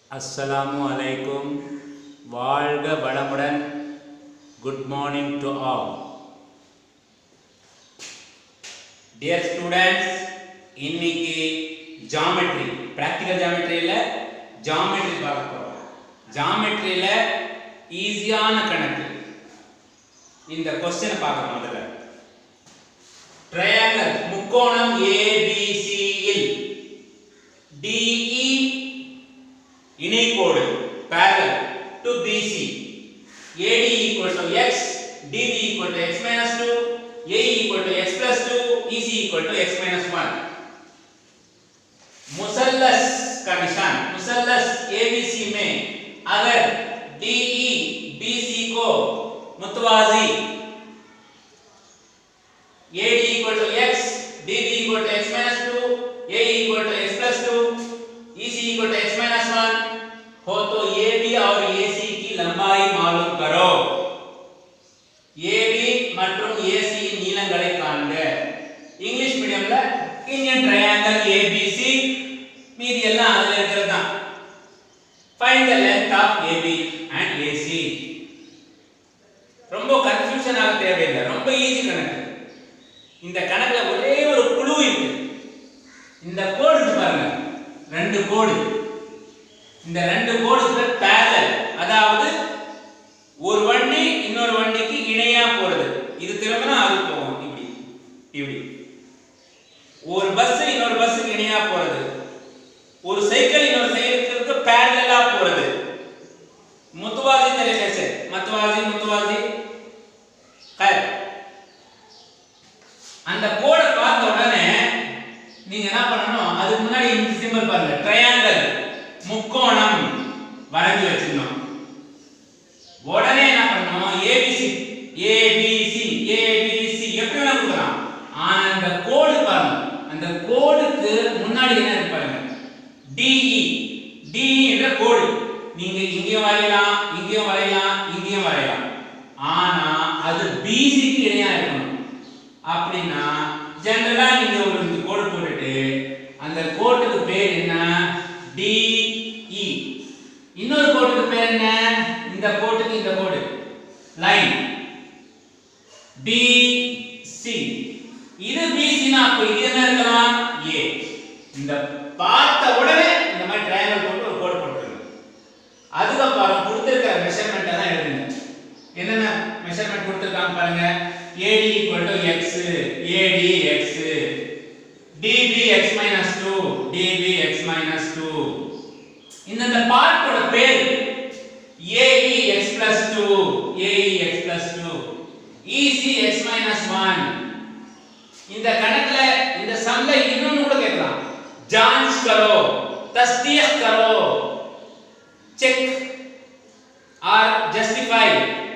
அஸ்ஸலாமு அலைக்கும் வாழ்க வளமுடன் good morning to all dear students இன்னைக்கு ஜாமெட்ரி ப்ராக்டிக்கல் ஜாமெட்ரியில் ஜாமெட்ரி பார்க்க போகிறோம் ஜாமெட்ரியில் ஈஸியான கணக்கு இந்த கொஸ்டினை பார்க்கலாம் முதல்ல ட்ரையாங்கல் முக்கோணம் ஏபிசியில் டிஇ இணைக்கோடு parallel to BC AD equal to x DB equal to x minus 2 AE equal to x plus 2 EC equal to x minus 1 मुसल्लस का निशान मुसल्लस ABC में अगर DE BC को मुतवाजी AD equal to x DB equal to x minus 2 AE equal to x plus 2 EC equal to x minus 1 हो तो AB और AC की लंबाई मालूम करो AB மற்றும் AC இன் நீளங்களை காண்க இங்கிலீஷ் மீடியம்ல இந்தியன் ட்ரையாங்கிள் ABC மீதி எல்லாம் அதுல இருக்கிறது தான் find the length of AB and AC ரொம்ப கன்ஃபியூஷன் ஆக தேவையில்லை ரொம்ப ஈஸி கணக்கு இந்த கணக்குல ஒரே ஒரு குழு இருக்கு இந்த கோடு இருக்கு பாருங்க ரெண்டு கோடு இந்த ரெண்டு கோடுக்கு பேரலல் அதாவது ஒரு வண்டி இன்னொரு வண்டிக்கு இணையா போறது இது திரும்பினா அது போகும் இப்படி இப்படி ஒரு பஸ் இன்னொரு பஸ்ஸுக்கு இணையா போறது ஒரு சைக்கிள் இன்னொரு சைக்கிளுக்கு பேரலலா போறது முத்துவாசி தெரியாது மத்துவாசி முத்துவாசி கரெக்ட் அந்த கோடை பார்த்த உடனே நீங்க என்ன பண்ணணும் அதுக்கு முன்னாடி இந்த சிம்பிள் பாருங்க ட்ரையாங்கிள் முக்கோணம் வரைஞ்சு வச்சிடணும் உடனே என்ன பண்ணணும் ஏபிசி ஏபிசி ஏபிசி எப்படி வேணா கொடுக்கலாம் ஆனா அந்த கோடு பாருங்க அந்த கோடுக்கு முன்னாடி என்ன இருக்கு பாருங்க டிஇ டிஇ என்ற கோடு நீங்க இங்கேயும் வரையலாம் இங்கேயும் வரையலாம் இங்கேயும் வரையலாம் ஆனா அது பிசிக்கு இணையா இருக்கணும் அப்படின்னா ஜெனரலா நீங்க ஒரு இந்த கோடு போட்டுட்டு அந்த கோட்டுக்கு பேர் என்ன டிஇ இன்னொரு கோட்டுக்கு பேர் என்ன இந்த கோட்டுக்கு இந்த கோடு லைன் பிசி இது பிசினா அப்ப இது என்ன இருக்கலாம் ஏ இந்த பார்த்த உடனே இந்த மாதிரி ட்ரையாங்கிள் போட்டு ஒரு கோடு போட்டுருங்க அதுக்கப்புறம் கொடுத்திருக்கிற மெஷர்மெண்ட்டை தான் எழுதுங்க என்னென்ன மெஷர்மெண்ட் கொடுத்திருக்காங்க பாருங்க AD equal to x AD x DB x minus 2 DB x minus 2 இந்த இந்த பார்ட்டோட பேர் AE x plus 2 AE x plus 2 EC x minus 1 இந்த கணக்குல இந்த சம்ல இன்னொன்னு கூட கேட்கலாம் जांच करो तस्दीक करो चेक और जस्टिफाई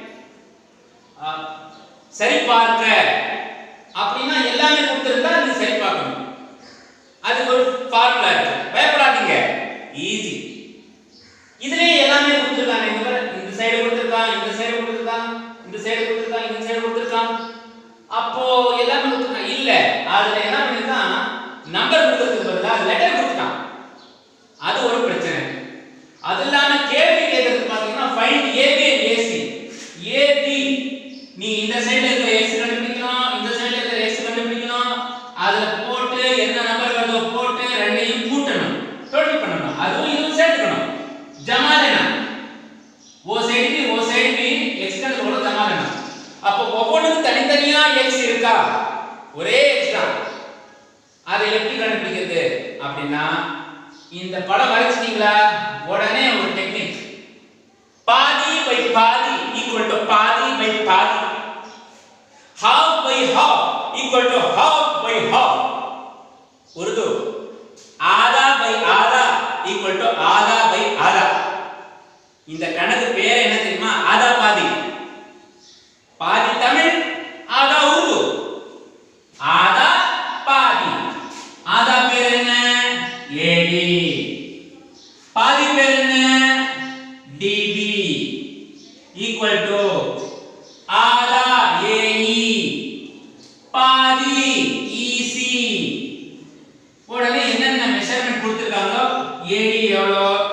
சரி பார்க்க அப்படின்னா எல்லாமே கொடுத்திருந்தா நீ சரி பார்க்கணும் அதுக்கு ஒரு ஃபார்முலா இருக்கு பயப்படாதீங்க ஈஸி இதுலயே எல்லாமே கொடுத்திருக்காங்க இந்த பாரு, இந்த சைடு கொடுத்திருக்கான் இந்த சைடு கொடுத்திருக்கான் இந்த சைடு கொடுத்திருக்கான் இந்த சைடு கொடுத்திருக்கான் அப்போ எல்லாமே கொடுத்திருக்கான் இல்ல அதுல என்ன பண்ணிருக்கான் நம்பர் கொடுத்ததுக்கு பதிலா லெட்டர் கொடுத்துட்டான் அது ஒரு பிரச்சனை அது இல்லாம கேள்வி கேட்கறது பாத்தீங்கன்னா find AB and AC AB நீ இந்த சைடுல இருக்கிற எக்ஸ் கண்டுபிடிக்கணும் இந்த சைடுல இருக்கிற எக்ஸ் கண்டுபிடிக்கணும் அதுல போட்டு என்ன நம்பர் வருதோ போட்டு ரெண்டையும் கூட்டணும் டோட்டல் பண்ணணும் அதுவும் இதுவும் சேர்த்துக்கணும் ஜமா लेना वो साइड भी वो साइड भी x का கூட ஜமா लेना அப்போ ஒவ்வொன்றுக்கும் தனித்தனியா x இருக்கா ஒரே x தான் அதை எப்படி கண்டுபிடிக்கிறது அப்படின்னா இந்த படம் வரைச்சிட்டீங்களா உடனே ஒரு டெக்னிக் பாதி பை பாதி ஈக்குவல் டு பாதி பை பாதி half by half equal to half by half Urdu आधा by आधा equal to आधा by आधा இந்த கணக்கு பேர் என்ன தெரியுமா ஆதா பாதி பாதி தமிழ் ஆதா உருது ஆதா பாதி ஆதா பேர் என்ன ஏடி பாதி பேர் என்ன டிபி ஈக்குவல் டு ஆதா ஏஇ பாதி இசி உடனே என்னென்ன மெஷர்மெண்ட் கொடுத்துருக்காங்களோ ஏடி எவ்வளோ எக்ஸ்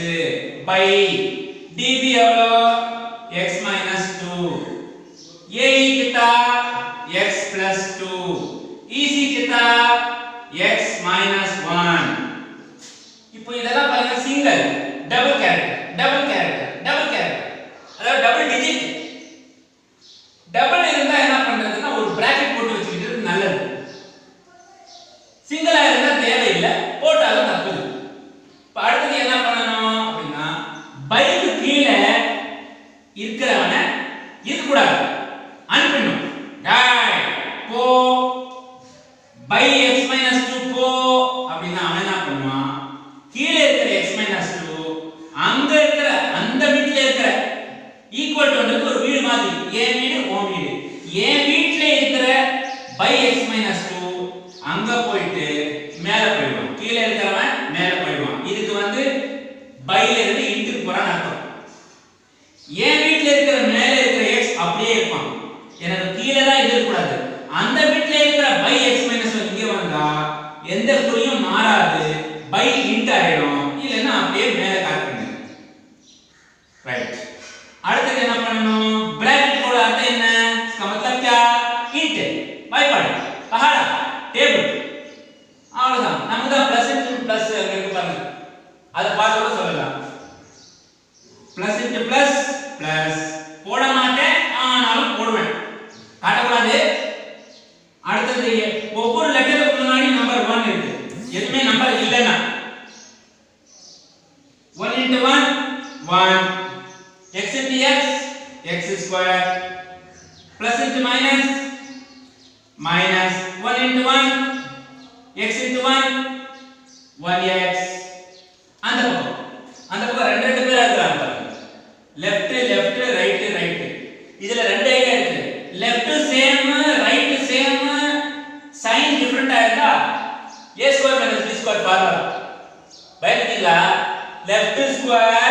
பை டிபி எவ்வளோ x மைனஸ் டூ ஏஇ கிட்டா x பிளஸ் டூ இசி கிட்டா x மைனஸ் ஒன் இப்போ இதெல்லாம் பாருங்க single double character double character double character அதாவது டபுள் டிஜிட் டபுள் இருந்தா என்ன பண்றதுன்னா ஒரு பிராக்கெட் போட்டு வச்சுக்கிட்டு நல்லது சிங்கிளா இருந்தா தேவையில்லை போட்டாலும் தப்பு இல்லை இப்போ அடுத்தது என்ன பண்ணணும் அப்படின்னா பைக்கு கீழே இருக்கிறவனை இருக்கக்கூடாது அனுப்பிடணும் டாய் போ பை எக்ஸ் மைனஸ் டூ போ அப்படின்னா அவன் என்ன பண்ணுவான் கீழே இருக்கிற எக்ஸ் மைனஸ் டூ அங்க இருக்கிற அந்த வீட்டில் இருக்கிற ஈக்குவல் டு ஒரு வீடு மாதிரி என் வீடு உன் வீடு என் வீட்டில் இருக்கிற பை எக்ஸ் மைனஸ் டூ அங்க போயிட்டு மேல போயிடுவான் கீழே இருக்கிறவன் மேல போயிடுவான் இதுக்கு வந்து பைல இருந்து இன்ட்டுக்கு போறான்னு அர்த்தம் என் வீட்ல இருக்கிற மேல இருக்கிற எக்ஸ் அப்படியே இருப்பான் எனக்கு கீழே தான் இது இருக்கக்கூடாது அந்த வீட்ல இருக்கிற பை எக்ஸ் மைனஸ் இங்க வந்தா எந்த குறியும் மாறாது பை இன்ட் ஆயிடும் இல்லைன்னா அப்படியே மேல காட்டுங்க ரைட் அடுத்தது என்ன பண்ணணும் பிராக்கெட் கூட அர்த்தம் என்ன इसका मतलब क्या int வாய்ப்பாடு பஹாடா டேபிள் அவ்வளவுதான் நமக்கு தான் பிளஸ் பிளஸ் அங்க இருக்கு பாருங்க அதை பார்த்து கூட சொல்லலாம் பிளஸ் இன்ட்டு பிளஸ் பிளஸ் போட மாட்டேன் ஆனாலும் போடுவேன் காட்டக்கூடாது அடுத்தது ஒவ்வொரு லெட்டருக்கு முன்னாடி நம்பர் ஒன் இருக்கு எதுவுமே நம்பர் இல்லைன்னா one into one one x into x x square plus into minus minus one into one x into one one x அந்த பக்கம் அந்த பக்கம் ரெண்டு ரெண்டு பேரா இருக்காங்க பாருங்க லெஃப்ட் லெஃப்ட் ரைட் ரைட் இதுல ரெண்டு ஐடியா இருக்கு left same right same sign டிஃபரெண்டா இருந்தா a square minus b square formula பயந்துட்டீங்களா லெஃப்ட் ஸ்கொயர்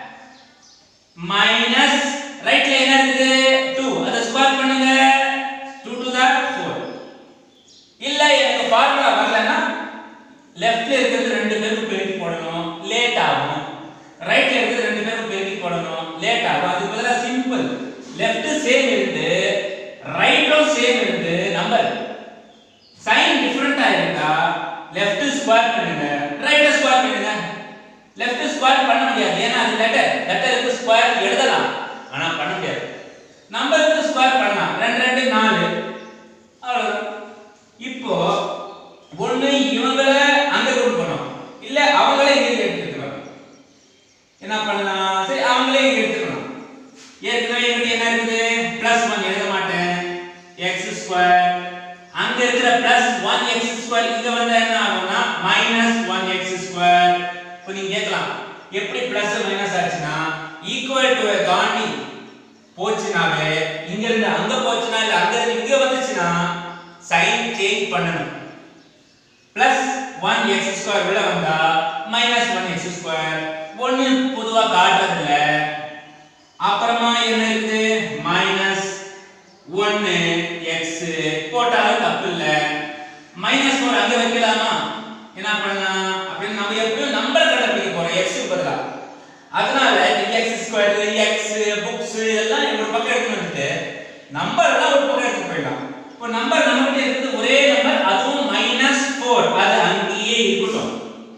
மைனஸ் ரைட்ல என்ன இருக்குது 2 அதை ஸ்கொயர் பண்ணுங்க 2 to the 4 இல்ல எனக்கு ஃபார்முலா வரலன்னா லெஃப்ட்ல இருக்கிறது ரெண்டு பேருக்கு பெருக்கி போடணும் லேட் ஆகும் ரைட்ல இருக்கிறது ரெண்டு பேருக்கு பெருக்கி போடணும் லேட் ஆகும் அதுக்கு பதிலா சிம்பிள் லெஃப்ட் சேம் இருந்து ரைட்டும் சேம் இருந்து நம்பர் சைன் டிஃபரெண்டா இருந்தா லெஃப்ட் ஸ்கொயர் பண்ணுங்க ரைட் ஸ்கொயர் பண்ணுங்க லெஃப்ட் ஸ்கொயர் பண்ண முடியாது ஏன்னா அது லெட்டர் லெட்டருக்கு ஸ்கொயர் எழுதலாம் ஆனா பண்ண முடியாது நம்பருக்கு ஸ்கொயர் பண்ணலாம் ரெண்டு ரெண்டு நாலு அவ்வளவுதான் இப்போ ஒண்ணு இவங்கள அங்க கொண்டு போனோம் இல்ல அவங்களே இங்க எடுத்துக்கலாம் என்ன பண்ணலாம் சரி அவங்களே இங்க எடுத்துக்கலாம் ஏற்கனவே என்கிட்ட என்ன இருக்குது பிளஸ் ஒன் எழுத மாட்டேன் எக்ஸ் ஸ்கொயர் அங்க இருக்கிற பிளஸ் ஒன் எக்ஸ் ஸ்கொயர் இங்க வந்தா என்ன ஆகும்னா மைனஸ் ஒன் எக்ஸ் ஸ்கொயர் இப்போ நீங்க கேட்கலாம் எப்படி பிளஸ் மைனஸ் ஆச்சுன்னா ஈக்குவல் டு காண்டி போச்சுனாவே இங்க இருந்து அங்க போச்சுனா இல்ல அங்க இருந்து இங்க வந்துச்சுன்னா சைன் சேஞ்ச் பண்ணணும் பிளஸ் ஒன் எக்ஸ் ஸ்கொயர் உள்ள வந்தா மைனஸ் ஒன் எக்ஸ் ஸ்கொயர் ஒன்னு பொதுவா காட்டுறதில்ல அப்புறமா என்ன இருக்குது மைனஸ் ஒன்னு எக்ஸ் போட்டாலும் தப்பு இல்ல மைனஸ் ஃபோர் அங்க வைக்கலாமா என்ன பண்ணலாம் அப்படின்னு நம்ம எப்படியும் நம்பர் கண்டுபிடிக்க போறோம் எக்ஸ் பதிலா அதனால எக்ஸ் ஸ்கொயர் எக்ஸ் புக்ஸ் இதெல்லாம் ஒரு பக்கம் எடுத்து வந்துட்டு நம்பர் எல்லாம் ஒரு பக்கம் எடுத்து போயிடலாம் இப்போ நம்பர் நம்மகிட்ட இருக்குது ஒரே நம்பர் அதுவும் மைனஸ் ஃபோர் அது அங்கேயே இருக்கட்டும்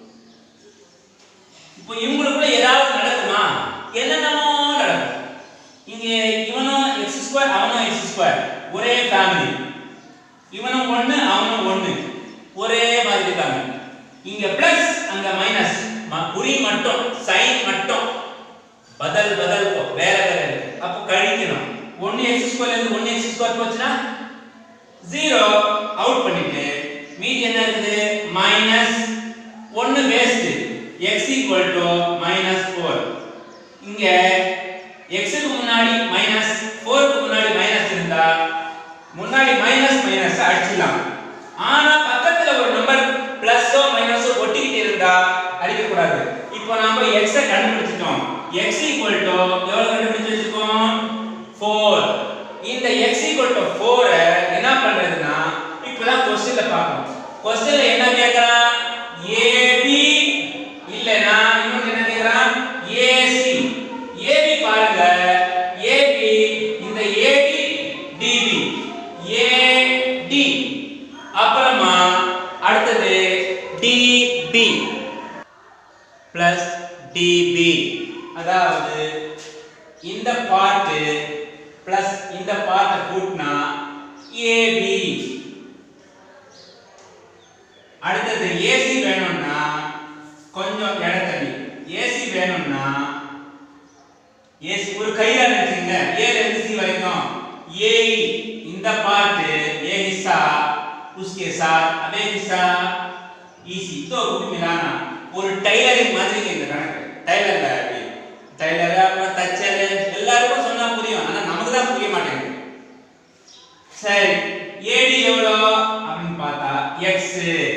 இப்போ இவங்களுக்குள்ள ஏதாவது நடக்குமா என்னென்னமோ நடக்கும் இங்க இவனும் எக்ஸ் ஸ்கொயர் அவனும் எக்ஸ் ஸ்கொயர் ஒரே ஃபேமிலி இவனும் ஒண்ணு அவனும் ஒண்ணு ஒரே மாதிரி இருக்காங்க இங்க பிளஸ் அங்க மைனஸ் குறி மட்டும் சைன் மட்டும் பதல் பதல் போ வேற வேற இருக்கு அப்போ கழிக்கணும் ஒன்னு எக்ஸ் ஸ்கொயர் இருந்து ஒன்னு எக்ஸ் ஸ்கொயர் போச்சுன்னா ஜீரோ அவுட் பண்ணிட்டு மீதி என்ன இருக்குது மைனஸ் ஒன்னு waste x equal to minus four இங்க எக்ஸுக்கு முன்னாடி மைனஸ் ஃபோருக்கு முன்னாடி மைனஸ் இருந்தா முன்னாடி மைனஸ் மைனஸ் அடிச்சிடலாம் ஆனா பக்கத்துல ஒரு நம்பர் பிளஸோ மைனஸோ ஒட்டிக்கிட்டு இருந்தா அடிக்க கூடாது இப்போ நாம x ஐ கண்டுபிடிச்சிட்டோம் x ஈக்குவல் டு எவ்வளவு கண்டுபிடிச்சு வச்சிருக்கோம் 4 இந்த x ஈக்குவல் டு 4 என்ன பண்றதுன்னா இப்பதான் क्वेश्चनல பார்க்கணும் क्वेश्चनல என்ன கேக்குறான் ab இல்லனா இன்னொரு என்ன கேக்குறான் டிபி அதாவது இந்த பார்ட் பிளஸ் இந்த பார்ட்டை கூட்டினா ஏபி அடுத்தது ஏசி வேணும்னா கொஞ்சம் இடத்தள்ளி ஏசி வேணும்னா ஏசி ஒரு கையில நினைச்சுங்க ஏல இருந்து சி வரைக்கும் ஏ இந்த பார்ட் ए हिस्सा उसके साथ अबे हिस्सा ईसी तो कुछ मिलाना ஒரு டைலரிங் மாதிரி இந்த கணக்கு டைலர்ல அப்படி டைலர் அப்புறம் தச்சர் எல்லாருக்கும் சொன்னா புரியும் ஆனா நமக்கு தான் புரிய மாட்டேங்குது சரி ஏடி எவ்வளோ அப்படின்னு பார்த்தா எக்ஸ்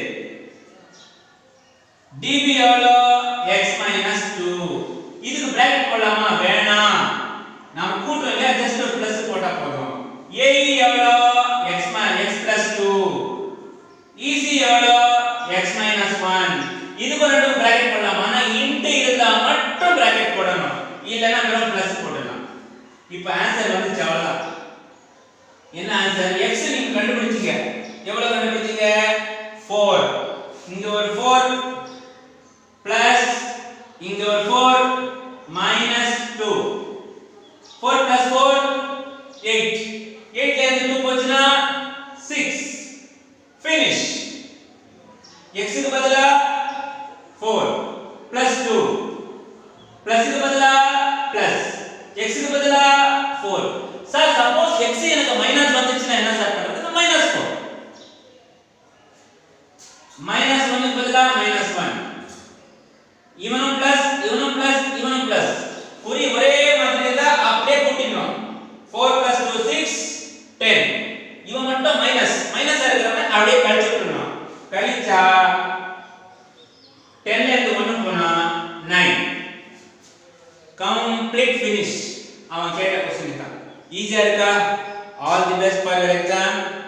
டிபி எவ்வளோ எக்ஸ் மைனஸ் டூ இதுக்கு பிராக்கெட் போடலாமா வேணாம் நாம கூட்டம் இல்லையா ஜஸ்ட் ஒரு பிளஸ் போட்டா போதும் ஏஇ எவ்வளோ x x plus two EC எவ்வளோ எக்ஸ் மைனஸ் ஒன் இதுக்கு ரெண்டும் பிராக்கெட் போடலாம் ஆனா இன்ட்டு இருந்தா மட்டும் பிராக்கெட் போடணும் இல்லைன்னா வெறும் பிளஸ் போடலாம் இப்போ ஆன்சர் வந்துச்சு அவ்வளவுதான் என்ன ஆன்சர் எக்ஸ் நீங்க கண்டுபிடிச்சீங்க எவ்வளவு கண்டுபிடிச்சீங்க 4 இங்க ஒரு 4 பிளஸ் இங்க ஒரு 4 மைனஸ் 2 4 பிளஸ் 4 8 8 ல இருந்து 2 போச்சுனா 6 finish x க்கு பதிலா 4 பிளஸ் 2 பிளஸ் க்கு பதிலா பிளஸ் x க்கு பதிலா 4 சார் சப்போஸ் x எனக்கு மைனஸ் வந்துச்சுன்னா என்ன சார் பண்றது மைனஸ் 4 மைனஸ் 1 க்கு பதிலா மைனஸ் 1 இவனும் பிளஸ் இவனும் பிளஸ் இவனும் பிளஸ் குறி ஒரே மாதிரி இருந்தா அப்படியே கூட்டிடணும் 4 பிளஸ் 2 6 10 இவன் மட்டும் மைனஸ் மைனஸ் இருக்கிறவன் அப்படியே கழிச்சு விட்டுறணும் கழிச்சா 10 ல இருந்து 1 போனா 9 கம்ப்ளீட் ஃபினிஷ் அவன் கேட்ட கொஸ்டின் தான் ஈஸியா இருக்கா all the best for your exam